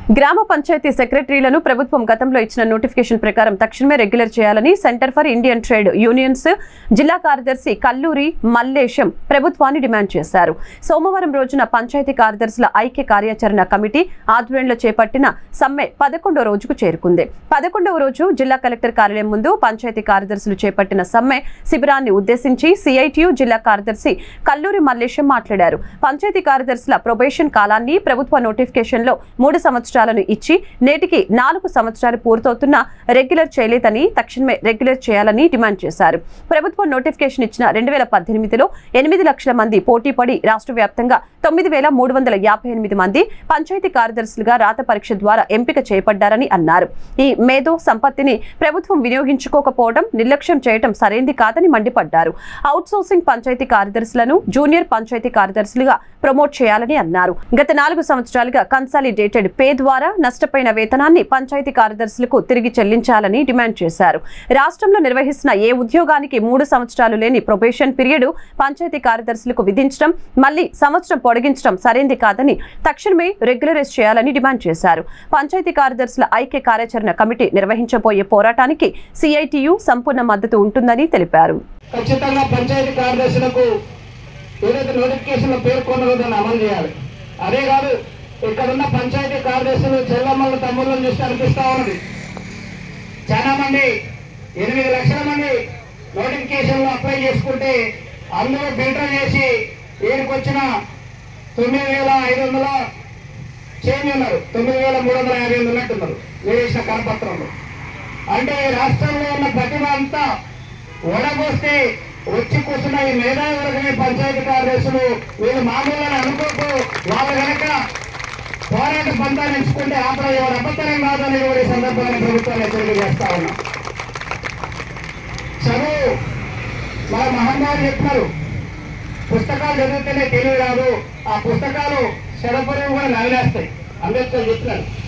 గ్రామ పంచాయతీ సెక్రటరీలను ప్రభుత్వం గతంలో ఇచ్చిన నోటిఫికేషన్ ప్రకారం తక్షణమే రెగ్యులర్ చేయాలని Centre for Indian Trade Unions జిల్లా కార్యదర్శి కల్లూరి మల్లేశం ప్రభుత్వాన్ని డిమాండ్ చేశారు సోమవారం రోజున పంచాయతీ కార్యదర్శుల ఐక్య కార్యాచరణ కమిటీ ఆధ్వర్యంలో చేపట్టిన సమ్మె పదకొండవ రోజుకు చేరుకుంది పదకొండవ రోజు జిల్లా కలెక్టర్ కార్యాలయం ముందు పంచాయతీ కార్యదర్శులు చేపట్టిన సమ్మె శిబిరాన్ని ఉద్దేశించి సిఐటియు జిల్లా కార్యదర్శి కల్లూరి మల్లేశం మాట్లాడారు పంచాయతీ కార్యదర్శుల ప్రొబేషన్ కాలాన్ని ప్రభుత్వ నోటిఫికేషన్ లో మూడు సంవత్సరాలను ఇచ్చి నేటికి నాలుగు సంవత్సరాలు పూర్తవుతున్నా రెగ్యులర్ చేయలేదని తక్షణమే రెగ్యులర్ చేయాలని డిమాండ్ చేశారు ప్రభుత్వం నోటిఫికేషన్ ఇచ్చిన రెండు వేల పద్దెనిమిదిలో ఎనిమిది లక్షల మంది పోటీ పడి రాష్ట్ర వ్యాప్తంగా తొమ్మిది వేల మూడు వందల యాభై ఎనిమిది మంది పంచాయతీ కార్యదర్శులుగా రాత పరీక్ష ద్వారా ఎంపిక చేయబడ్డారని అన్నారు ఈ మేధో సంపత్తిని ప్రభుత్వం వినియోగించుకోకపోవడం నిర్లక్ష్యం చేయడం సరైంది కాదని మండిపడ్డారు అవుట్సోర్సింగ్ పంచాయతీ కార్యదర్శులను జూనియర్ పంచాయతీ కార్యదర్శులుగా ప్రమోట్ చేయాలని అన్నారు గత నాలుగు సంవత్సరాలుగా కన్సాలిడేటెడ్ పే ద్వారా నష్టపోయిన వేతనాన్ని పంచాయతీ కార్యదర్శులకు తిరిగి చెల్లించాలని డిమాండ్ చేశారు రాష్ట్రంలో నిర్వహిస్తున్న ఏ ఉద్యోగానికి మూడు సంవత్సరాలు లేని ప్రొబేషన్ పీరియడ్ పంచాయతీ కార్యదర్శులకు విధించడం మళ్లీ సంవత్సరం పొడిగించడం సరైంది కాదని తక్షణమే రెగ్యులరైజ్ చేయాలని డిమాండ్ చేశారు పంచాయతీ కార్యదర్శుల ఐక్య కార్యాచరణ కమిటీ నిర్వహించబోయే పోరాటానికి సిఐటియు సంపూర్ణ మద్దతు ఉంటుందని తెలిపారు ఖచ్చితంగా పంచాయతీ కార్యదర్శులకు ఏదైతే నోటిఫికేషన్ పేర్కొన్నదో దాన్ని అమలు చేయాలి అదే కాదు ఇక్కడ ఉన్న పంచాయతీ కార్యదర్శులు చెల్లమ్మలు తమ్ముళ్ళని చూస్తే అనిపిస్తా ఉన్నది చాలా మంది ఎనిమిది లక్షల మంది నోటిఫికేషన్లు అప్లై చేసుకుంటే అందులో ఫిల్టర్ చేసి వీరికి వచ్చిన తొమ్మిది వేల ఐదు వందల చేంజ్ ఉన్నారు తొమ్మిది వేల మూడు వందల యాభై ఎనిమిది ఉన్నట్టున్నారు మీరు ఇచ్చిన కరపత్రంలో అంటే ఈ రాష్ట్రంలో ఉన్న ప్రతిభ అంతా ఓడబోస్తే వచ్చి కూర్చున్న ఈ మేధావి వర్గమే పంచాయతీ కార్యదర్శులు వీళ్ళు మామూలు అనుకోకు వాళ్ళు కనుక పోరాట పంతాన్ని ఎంచుకుంటే ఆపడం ఎవరు అబద్ధం కాదని కూడా ఈ సందర్భంగా ప్రభుత్వాన్ని హెచ్చరిక చేస్తా ఉన్నాం చదువు మన మహమ్మారి చెప్పినారు పుస్తకాలు చదివితేనే తెలివి రాదు ఆ పుస్తకాలు శరపరి కూడా నవ్వేస్తాయి అంబేద్కర్ చెప్పినారు